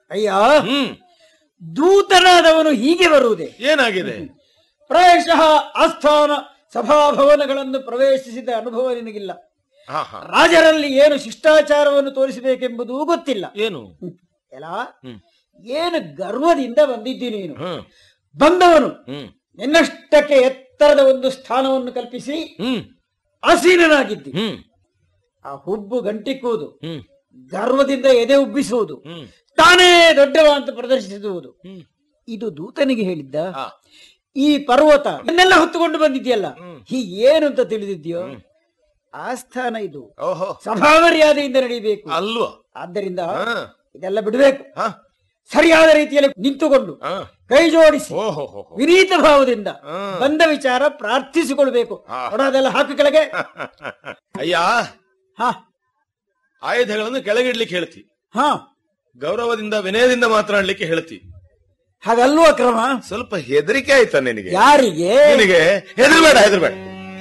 ಅಯ್ಯ ಹ್ಮ್ ದೂತನಾದವನು ಹೀಗೆ ಬರುವುದೇ ಏನಾಗಿದೆ ಪ್ರಾಯಶಃ ಆಸ್ಥಾನ ಸಭಾಭವನಗಳನ್ನು ಪ್ರವೇಶಿಸಿದ ಅನುಭವ ನಿನಗಿಲ್ಲ ಹಾ ಹಾ ರಾಜರಲ್ಲಿ ಏನು ಶಿಷ್ಟಾಚಾರವನ್ನು ತೋರಿಸಬೇಕೆಂಬುದೂ ಗೊತ್ತಿಲ್ಲ ಏನು ಎಲ್ಲ ಹ್ಮ್ ಏನು ಗರ್ವದಿಂದ ಬಂದಿದ್ದಿ ನೀನು ಹ್ಮ್ ಬಂದವನು ಹ್ಮ್ ನಿನ್ನಷ್ಟಕ್ಕೆ ಎತ್ತರದ ಒಂದು ಸ್ಥಾನವನ್ನು ಕಲ್ಪಿಸಿ ಹ್ಮ್ ಆಸೀನನಾಗಿದ್ದಿ ಹ್ಮ್ ಆ ಹುಬ್ಬು ಗಂಟಿಕ್ಕುವುದು ಹ್ಮ್ ಗರ್ವದಿಂದ ಎದೆ ಉಬ್ಬಿಸುವುದು ಹ್ಮ್ ತಾನೇ ದೊಡ್ಡವ ಅಂತ ಪ್ರದರ್ಶಿಸುವುದು ಹ್ಮ್ ಇದು ದೂತನಿಗೆ ಹೇಳಿದ್ದ ಹಾ ಈ ಪರ್ವತ ಇದನ್ನೆಲ್ಲ ಹೊತ್ತುಕೊಂಡು ಬಂದಿದ್ಯಲ್ಲ ಹ್ಮ್. ಹೀಗೆ ಏನು ಅಂತ ತಿಳಿದಿದ್ಯೋ ಆ ಸ್ಥಾನ ಇದು ಓಹೋ ಸಭಾ ಮರ್ಯಾದೆಯಿಂದ ನಡೀಬೇಕು ಅಲ್ವಾ ಆದ್ದರಿಂದ ಹಾ ಇದೆಲ್ಲ ಬಿಡಬೇಕು ಹಾ ಸರಿಯಾದ ರೀತಿಯಲ್ಲಿ ನಿಂತುಕೊಂಡು ಹಾ ಕೈ ಜೋಡಿಸಿ ಓಹೋ ಹೋ ಹೋ. ವಿನೀತ ಭಾವದಿಂದ ಹಾ. ಬಂದ ವಿಚಾರ ಪ್ರಾರ್ಥಿಸಿಕೊಳ್ಬೇಕು ಹಾ. ನೋಡ ಅದೆಲ್ಲ ಹಾಕು ಕೆಳಗೆ ಅಯ್ಯ ಹಾ ಆಯುಧಗಳನ್ನು ಕೆಳಗಿಡ್ಲಿಕ್ಕೆ ಹೇಳ್ತಿ ಹಾ ಗೌರವದಿಂದ ವಿನಯದಿಂದ ಮಾತನಾಡ್ಲಿಕ್ಕೆ ಹೇಳ್ತಿ ಹಾಗಲ್ವಾ ಕ್ರಮ ಸ್ವಲ್ಪ ಹೆದರಿಕೆ ಆಯ್ತಾ ನಿನಗೆ ಯಾರಿಗೆ ನಿನಗೆ ಹೆದರ್ಬೇಡ ಹೆದರ್ಬೇಡ